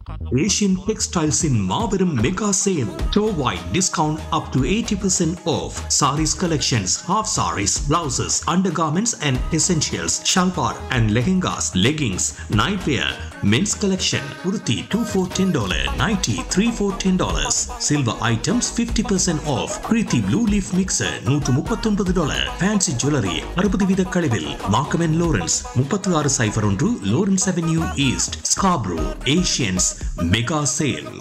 Asian Textiles in Marverum Mega Sale. Store-wide discount up to 80% off. Saris collections, half saris, blouses, undergarments and essentials, shalwar and lehengas, leggings, nightwear, men's collection, kurti 2 for $10, nighty 3 for $10. Silver items 50% off. Preeti Blue Leaf Mixer 139 dollar. Fancy Jewelry 60 வீத கழிவில். Markham and Lawrence 36 சைபர் ஒன்று Lawrence Avenue East, Scarborough, Asians Mega Sale.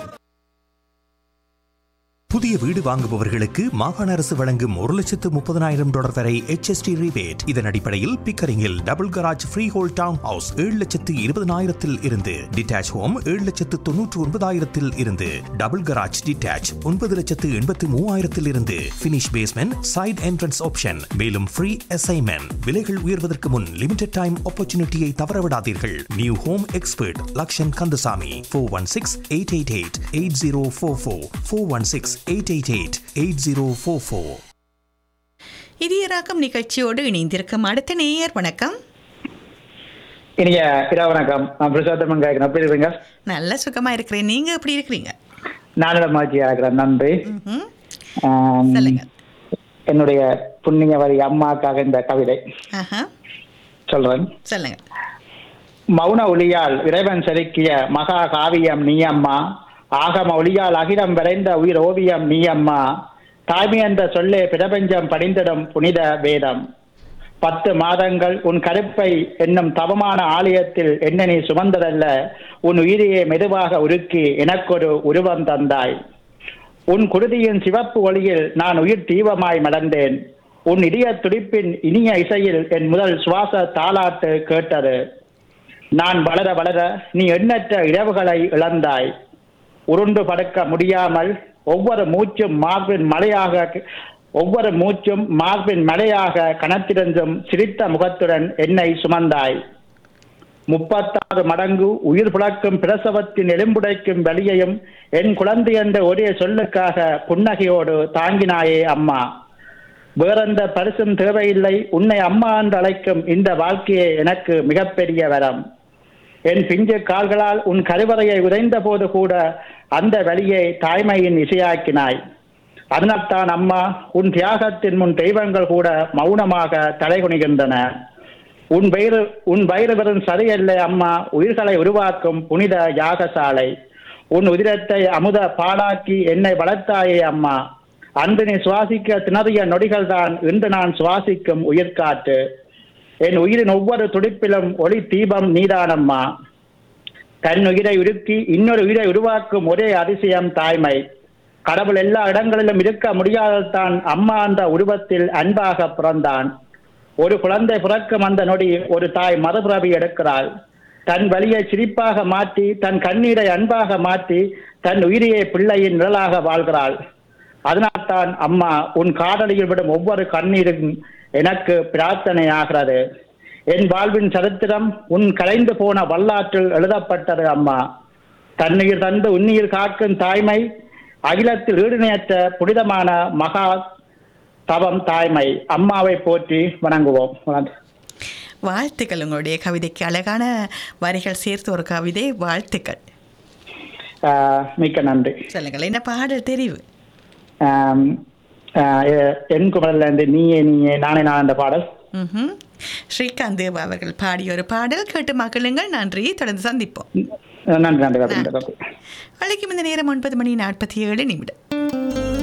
புதிய வீடு வாங்குபவர்களுக்கு மாகாண அரசு வழங்கும் ஒரு லட்சத்து முப்பதனாயிரம் டாலர் வரை HST rebate இதன் அடிப்படையில் பிக்கரிங்கில் double garage freehold townhouse ஏழு லட்சத்து இருபதனாயிரத்தில் இருந்து டிட்டாச் ஹோம் ஏழு லட்சத்து தொன்னூற்று ஒன்பதாயிரத்தில் இருந்து டபுள் கராஜ் டிட்டாச் ஒன்பது லட்சத்து எண்பத்து மூவாயிரத்தில் இருந்து finish basement side entrance option மேலும் ஃப்ரீ அசைன்மெண்ட் விலைகள் உயர்வதற்கு முன் லிமிடெட் டைம் ஆப்பர்ச்சுனிட்டியை தவறவிடாதீர்கள் new home expert Lakshan Kandasamy four one six eight eight eight eight zero four four four one six eight eight eight eight zero four four இதயராக்கம் நிகழ்ச்சியோடு இணைந்திருக்கும் அடுத்த நேயர் வணக்கம் இனிய இரவு வணக்கம் நான் புருஷோத்தமன் கேட்கிறேன் எப்படி இருக்கீங்க நல்ல சுகமா இருக்கிறேன் நீங்க எப்படி இருக்கிறீங்க நானிடம் மகிழ்ச்சியா இருக்கிறேன் நன்றி ம்ஹும். ஆம், சொல்லுங்க என்னுடைய புண்ணியவதி அம்மாக்காக இந்த கவிதை ஆஹா சொல்றேன் சொல்லுங்க மௌன ஒளியால் இறைவன் செதுக்கிய மகா காவியம் நீ அம்மா ஆகம ஒளியால் அகிலம் விரைந்த உயிர் ஓவியம் நீ அம்மா தாய்மை என்ற சொல்லே பிரபஞ்சம் படிந்திடும் புனித வேதம் பத்து மாதங்கள் உன் கருப்பை என்னும் தவமான ஆலயத்தில் என்ன நீ சுமந்ததல்ல உன் உயிரையே மெதுவாக உருக்கி எனக்கொரு உருவம் தந்தாய் உன் குருதியின் சிவப்பு ஒளியில் நான் உயிர் தீபமாய் மலர்ந்தேன் உன் இதய துடிப்பின் இனிய இசையில் என் முதல் சுவாச தாலாட்டு கேட்டது நான் வளர வளர நீ எண்ணற்ற இரவுகளை இழந்தாய் உருண்டு படுக்க முடியாமல் ஒவ்வொரு மூச்சும் மார்பின் மலையாக ஒவ்வொரு மூச்சும் மார்பின் மலையாக கனத்திருந்தும் சிரித்த முகத்துடன் என்னை சுமந்தாய் முப்பத்தாறு மடங்கு உயிர் புழக்கும் பிரசவத்தின் எலும்புடைக்கும் வலியையும் என் குழந்தை என்ற ஒரே சொல்லுக்காக புன்னகையோடு தாங்கினாயே அம்மா வேறெந்த பரிசும் தேவையில்லை உன்னை அம்மா என்று அழைக்கும் இந்த வாழ்க்கையே எனக்கு மிகப்பெரிய வரம் என் பிஞ்சு கால்களால் உன் கருவறையை உதைந்த போது கூட அந்த வழியை தாய்மையின் இசையாக்கினாய் அதனால்தான் அம்மா உன் தியாகத்தின் முன் தெய்வங்கள் கூட மௌனமாக தலைகுனிகின்றன உன் வயிறு உன் வயிறு வெறும் சதையல்ல அம்மா உயிர்களை உருவாக்கும் புனித யாகசாலை உன் உதிரத்தை அமுத பாலாக்கி என்னை வளர்த்தாயே அம்மா அன்று நீ சுவாசிக்க திணறிய நொடிகள் தான் இன்று நான் சுவாசிக்கும் உயிர்காற்று என் உயிரின் ஒவ்வொரு துடிப்பிலும் ஒளி தீபம் நீதானம்மா தன் உயிரை உருக்கி இன்னொரு உயிரை உருவாக்கும் ஒரே அதிசயம் தாய்மை கடவுள் எல்லா இடங்களிலும் இருக்க முடியாததான் அம்மா அந்த உருவத்தில் அன்பாக பிறந்தான் ஒரு குழந்தை பிறக்கும் அந்த நொடி ஒரு தாய் மறுபிறவி எடுக்கிறாள் தன் வலியை சிரிப்பாக மாற்றி தன் கண்ணீரை அன்பாக மாற்றி தன் உயிரியை பிள்ளையின் நிழலாக வாழ்கிறாள் அதனால்தான் அம்மா உன் காதலியில் விடும் ஒவ்வொரு கண்ணீரும் எனக்கு பிரார்த்தனையாகிறது என் வாழ்வின் சரித்திரம் உன் கலைந்து போன வரலாற்றில் எழுதப்பட்டது அம்மா தன்னுயிர் தந்து உன்னியில் காக்கும் தாய்மை அகிலத்தில் ஈடுணையற்ற புனிதமான மகா தவம் தாய்மை அம்மாவை போற்றி வணங்குவோம் வணக்கம். வாழ்த்துக்கள் உங்களுடைய கவிதைக்கு அழகான வரிகள் சேர்த்து ஒரு கவிதை வாழ்த்துக்கள் ஆஹ் மிக்க நன்றி சொல்லுங்கள் என்ன பாடல் தெரிவு ஆம், ஆஹ் எ- என் குரல்ல இருந்து நீயே நீயே நானே நான் என்ற பாடல் ம்ஹும். ஸ்ரீகாந்த் தேவா அவர்கள் பாடிய ஒரு பாடல் கேட்டு மகிழுங்கள் நன்றி தொடர்ந்து சந்திப்போம் நன்றி நன்றி நன்றி நன்றி வழக்கம் இந்த நேரம் ஒன்பது மணி நாற்பத்தி ஏழு நிமிடம்